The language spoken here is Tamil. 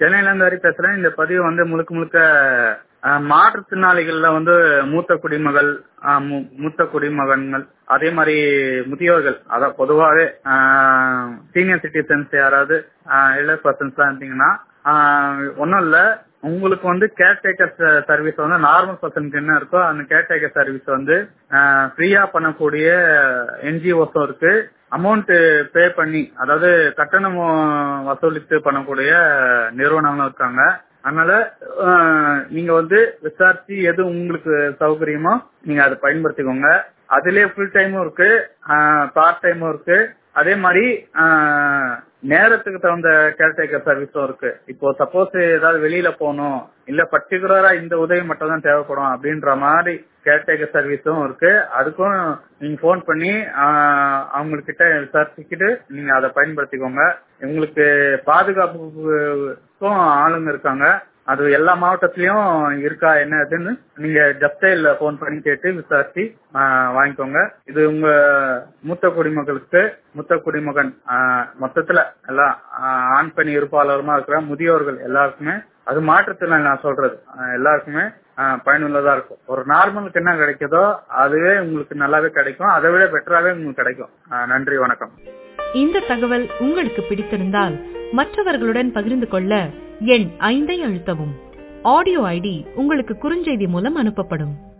சென்னையில இருந்து ஹரி பேசுறேன் இந்த பதிவு வந்து முழுக்க முழுக்க அஹ், மாற்றுத்திறனாளிகள்ல வந்து மூத்த குடிமகள் அஹ், மூ- மூத்த குடிமகன்கள் அதே மாதிரி முதியோர்கள் அதான் பொதுவாகவே சீனியர் சிட்டிசன்ஸ் யாராவது எல்டர் பர்சன்ஸ் இருந்தீங்கன்னா ஒன்றும் இல்லை உங்களுக்கு வந்து கேர்டேக்கர் சர்வீஸ் வந்து நார்மல் பர்சனுக்கு என்ன இருக்கோ அந்த கேர்டேக்கர் சர்வீஸ் வந்து ஃப்ரீயா பண்ணக்கூடிய என்ஜிஓஸும் இருக்கு அமௌண்ட் பே பண்ணி அதாவது கட்டணம் வசூலித்து பண்ணக்கூடிய நிறுவனங்களும் இருக்காங்க அதனால அஹ், நீங்க வந்து விசாரிச்சு எது உங்களுக்கு சௌகரியமோ நீங்க அதை பயன்படுத்திக்கோங்க அதுலயே ஃபுல் டைமும் இருக்கு பார்ட் டைமும் இருக்கு அதே மாதிரி ஆஹ், நேரத்துக்கு தகுந்த கேர்டேக்கர் சர்வீஸும் இருக்கு இப்போ சப்போஸ் ஏதாவது வெளியில போகணும் இல்ல பர்டிகுலரா இந்த உதவி மட்டும் தான் தேவைப்படும் அப்படின்ற மாதிரி கேர்டேக்கர் சர்வீஸும் இருக்கு அதுக்கும் நீங்க ஃபோன் பண்ணி ஆஹ், அவங்கக்கிட்ட விசாரிச்சுக்கிட்டு நீங்க அதை பயன்படுத்திக்கோங்க உங்களுக்கு பாதுகாப்புக்கும் ஆளுங்க இருக்காங்க அது எல்லா மாவட்டத்திலயும் இருக்கா என்ன அதுன்னு நீங்க ஜப்டைல போன் பண்ணி கேட்டு விசாரிச்சு ஆஹ், வாங்கிக்கோங்க இது உங்க மூத்த குடிமக்களுக்கு மூத்த குடிமகன் ஆஹ், மொத்தத்துல எல்லாம் ஆஹ், ஆண் பெண் இருப்பாளருமா இருக்கிற முதியோர்கள் எல்லாருக்குமே அது மாற்றத்துல நான் சொல்றது ஆஹ், எல்லாருக்குமே ஆஹ், பயனுள்ளதா இருக்கும் ஒரு நார்மலுக்கு என்ன கிடைக்குதோ அதுவே உங்களுக்கு நல்லாவே கிடைக்கும் அதை விட பெட்டராகவே உங்களுக்கு கிடைக்கும் ஆஹ், நன்றி வணக்கம் இந்த தகவல் உங்களுக்கு பிடித்திருந்தால் மற்றவர்களுடன் பகிர்ந்து கொள்ள எண் ஐந்தை அழுத்தவும் ஆடியோ ஐடி உங்களுக்கு குறுஞ்செய்தி மூலம் அனுப்பப்படும்